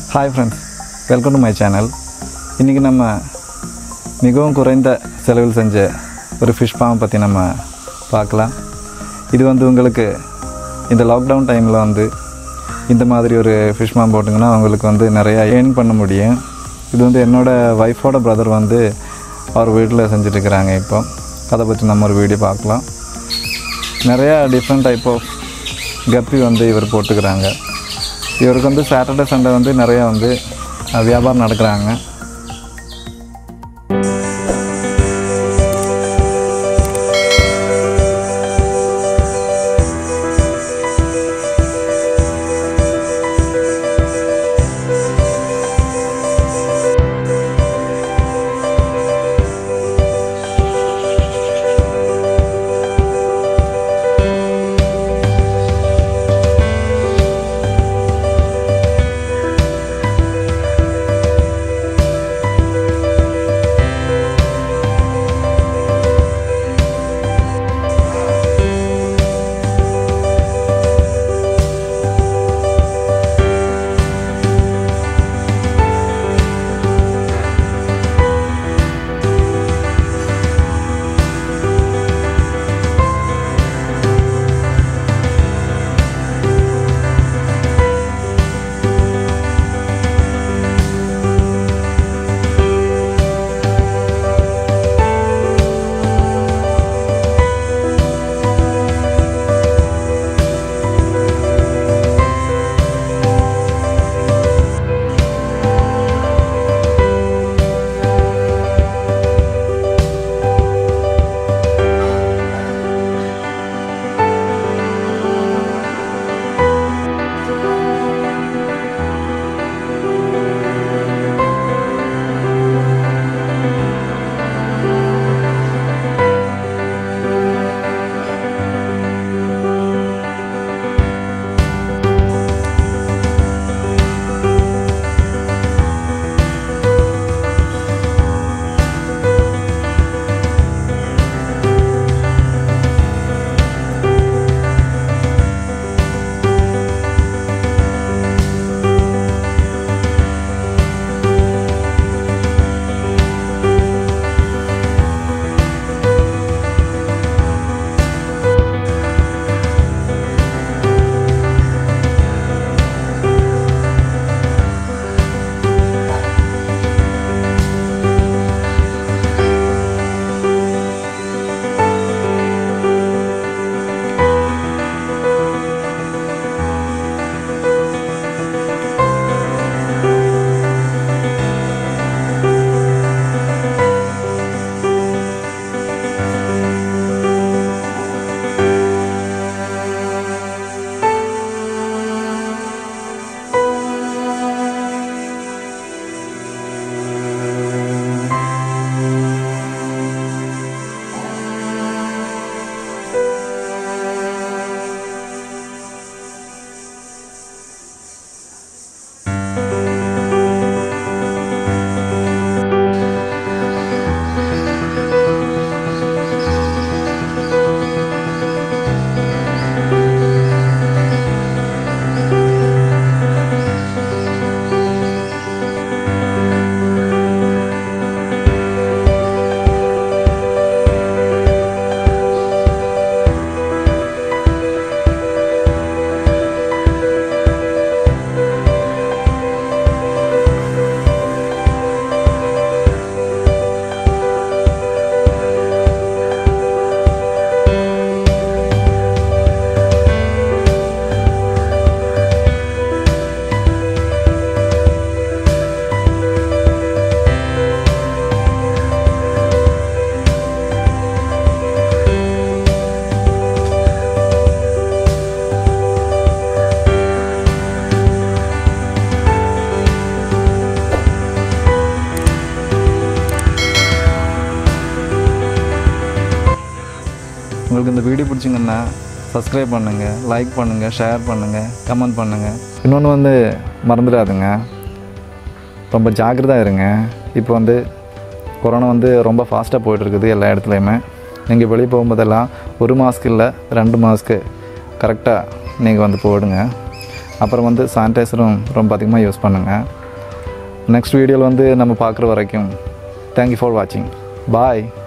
hi friends welcome to my channel இன்றைக்கி நம்ம மிகவும் குறைந்த செலவில் செஞ்ச ஒரு ஃபிஷ் ஃபார்ம் பற்றி நம்ம பார்க்கலாம் இது வந்து உங்களுக்கு இந்த லாக்டவுன் டைமில் வந்து இந்த மாதிரி ஒரு ஃபிஷ் ஃபார்ம் போட்டிங்கன்னா உங்களுக்கு வந்து நிறையா ஏர்ன் பண்ண முடியும் இது வந்து என்னோடய ஒய்ஃபோட பிரதர் வந்து அவர் வீட்டில் செஞ்சுட்ருக்கிறாங்க இப்போ அதை பற்றி நம்ம ஒரு வீடியோ பார்க்கலாம் நிறையா டிஃப்ரெண்ட் டைப் ஆஃப் கப்பி வந்து இவர் போட்டுக்கிறாங்க இவருக்கு வந்து சாட்டர்டே சண்டே வந்து நிறையா வந்து அஹ், வியாபாரம் நடக்கிறாங்க உங்களுக்கு இந்த வீடியோ பிடிச்சிங்கன்னா சப்ஸ்கிரைப் பண்ணுங்கள் லைக் பண்ணுங்கள் ஷேர் பண்ணுங்கள் கமெண்ட் பண்ணுங்கள் இன்னொன்று வந்து மறந்துடாதுங்க ரொம்ப ஜாக்கிரதாக இருங்க இப்போ வந்து கொரோனா வந்து ரொம்ப ஃபாஸ்ட்டாக போயிட்டுருக்குது எல்லா இடத்துலையுமே நீங்கள் வெளியே போகும்போதெல்லாம் ஒரு மாஸ்க்கு இல்லை ரெண்டு மாஸ்க்கு கரெக்டாக நீங்கள் வந்து போடுங்க அப்புறம் வந்து சானிடைசரும் ரொம்ப அதிகமாக யூஸ் பண்ணுங்கள் நெக்ஸ்ட் வீடியோவில் வந்து நம்ம பார்க்குற வரைக்கும் தேங்க்யூ ஃபார் வாட்சிங் பாய்